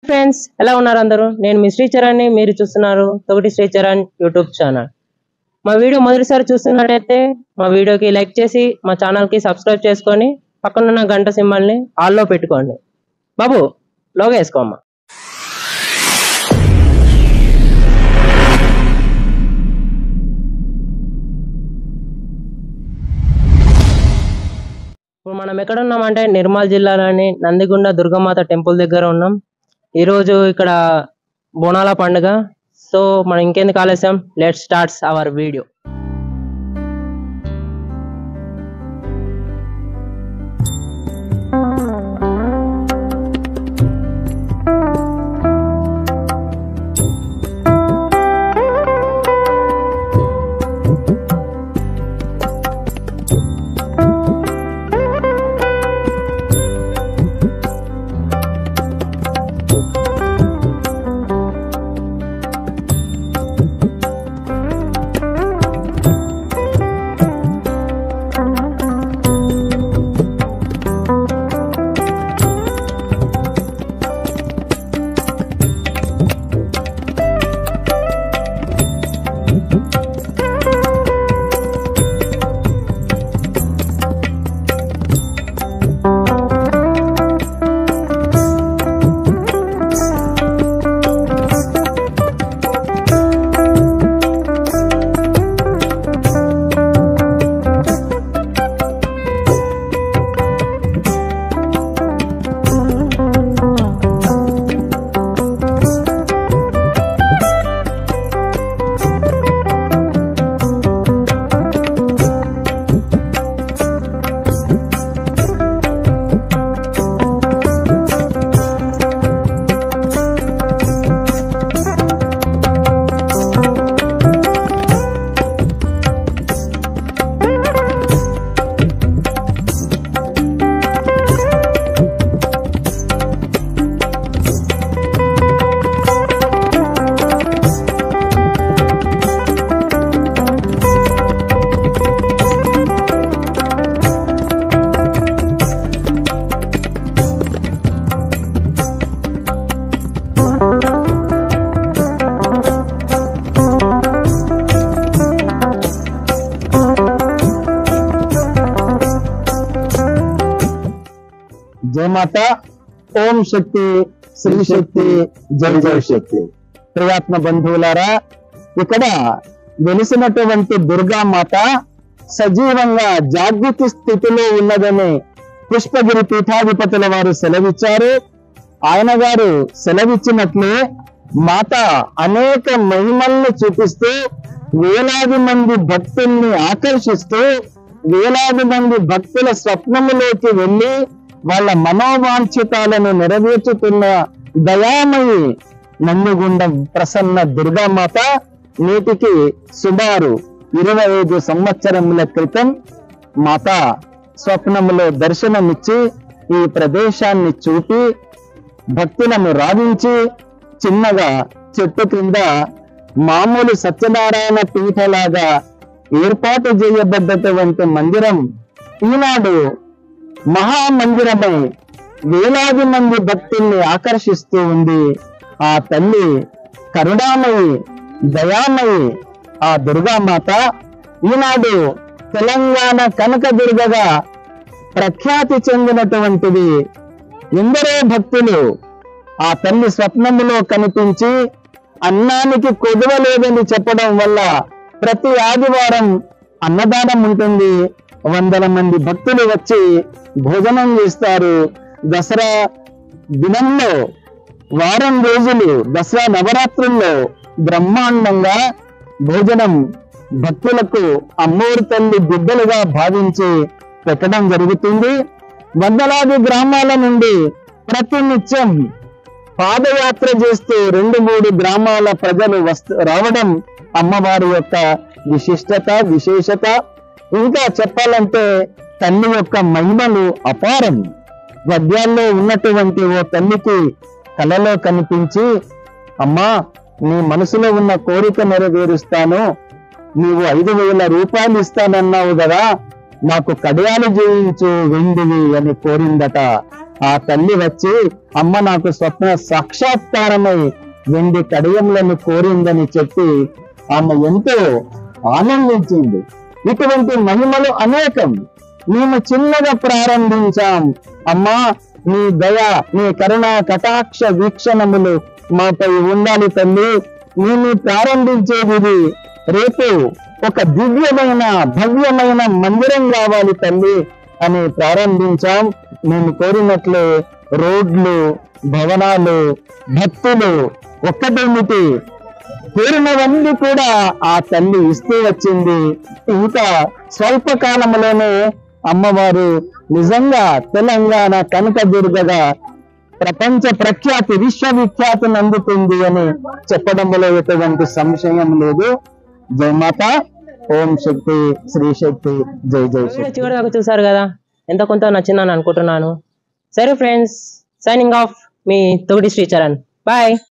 friends ఎలా ఉన్నారు అందరూ నేను మీ శ్రీచరణ్ మీరు చూస్తున్నారు తొగటి శ్రీచరణ్ యూట్యూబ్ ఛానల్ మా వీడియో మొదటిసారి చూస్తున్నట్టయితే మా వీడియోకి లైక్ చేసి మా ఛానల్ కి సబ్స్క్రైబ్ చేసుకొని పక్కనున్న గంట సింబల్ని ఆల్లో పెట్టుకోండి బాబు లోగా వేసుకోమ్మా ఇప్పుడు మనం ఎక్కడ ఉన్నామంటే నిర్మల్ జిల్లాలోని నందిగుండ దుర్గమాత టెంపుల్ దగ్గర ఉన్నాం ఈరోజు ఇక్కడ బోనాల పండుగ సో మనం ఇంకెందుకు ఆలస్యం లెట్ స్టార్ట్స్ అవర్ వీడియో జయమాత ఓం శక్తి శ్రీ శక్తి జయ జయ శక్తి ప్రియాత్మ బంధువులారా ఇక్కడ వెలిసినటువంటి దుర్గామాత సజీవంగా జాగృతి స్థితిలో ఉన్నదని పుష్పగిరి పీఠాధిపతుల వారు సెలవిచ్చారు ఆయన గారు సెలవిచ్చినట్లే మాత అనేక మహిమల్ని చూపిస్తూ వేలాది మంది భక్తుల్ని ఆకర్షిస్తూ వేలాది మంది భక్తుల స్వప్నములోకి వెళ్ళి వాళ్ళ మనోవాంఛితాలను నెరవేర్చుతున్న దయామయి నందిగుండం ప్రసన్న దుర్గామాత నేటికి సుమారు ఇరవై ఐదు సంవత్సరముల క్రితం మాత స్వప్నములో దర్శనమిచ్చి ఈ ప్రదేశాన్ని చూపి భక్తులను రావించి చిన్నగా చెట్టు కింద మామూలు సత్యనారాయణ పీఠలాగా ఏర్పాటు చేయబడ్డటువంటి మందిరం ఈనాడు మహామందిరమై వేలాది మంది భక్తుల్ని ఆకర్షిస్తూ ఉంది ఆ తల్లి కరుణామయి దయామయి ఆ దుర్గామాత ఈనాడు తెలంగాణ కనకదుర్గగా ప్రఖ్యాతి చెందినటువంటిది ఎందరో భక్తులు ఆ తల్లి స్వప్నములో కనిపించి అన్నానికి కొదవలేదని చెప్పడం వల్ల ప్రతి ఆదివారం అన్నదానం ఉంటుంది వందల మంది భక్తులు వచ్చి భోజనం చేస్తారు దసరా దినంలో వారం రోజులు దసరా నవరాత్రుల్లో బ్రహ్మాండంగా భోజనం భక్తులకు అమ్మోరు తల్లి బిడ్డలుగా భావించి పెట్టడం జరుగుతుంది వందలాది గ్రామాల నుండి ప్రతినిత్యం పాదయాత్ర చేస్తూ రెండు మూడు గ్రామాల ప్రజలు వస్తు రావడం అమ్మవారి యొక్క విశిష్టత విశేషత ఇంకా చెప్పాలంటే తల్లి యొక్క మహిమలు అపారం గద్యాల్లో ఉన్నటువంటి ఓ తల్లికి కలలో కనిపించి అమ్మా నీ మనసులో ఉన్న కోరిక నెరవేరుస్తాను నీవు ఐదు వేల రూపాయలు ఇస్తానన్నావు కదా నాకు కడియాలు చేయించు వెండివి అని కోరిందట ఆ తల్లి వచ్చి అమ్మ నాకు స్వప్న సాక్షాత్కారమై వెండి కడియంలను కోరిందని చెప్పి ఆమె ఎంతో ఆనందించింది ఇటువంటి మహిమలు అనేకం మేము చిన్నగా ప్రారంభించాం అమ్మా నీ దయ నీ కరుణ కటాక్ష వీక్షణములు మాపై ఉండాలి తల్లి మేము ప్రారంభించేది ఇది రేపు ఒక దివ్యమైన భవ్యమైన మందిరం కావాలి తల్లి అని ప్రారంభించాం మేము కోరినట్లు రోడ్లు భవనాలు భక్తులు ఒక్కటేమిటి కోరినవన్నీ కూడా ఆ తల్లి ఇస్తూ వచ్చింది ఇంకా స్వల్ప కాలంలోనే అమ్మవారు నిజంగా తెలంగాణ కనకదుర్గగా ప్రపంచ ప్రఖ్యాతి విశ్వవిఖ్యాతిని అందుతుంది అని చెప్పడంలో ఎటువంటి సంశయం లేదు జయమాత ఓం శక్తి శ్రీ శక్తి జై జై వీడియో శక్తి చివరి దాకా చూసారు కదా ఎంత కొంత నచ్చిందని అనుకుంటున్నాను సరే ఫ్రెండ్స్ సైనింగ్ ఆఫ్ మీ తొగిటి శ్రీచరణ్ బాయ్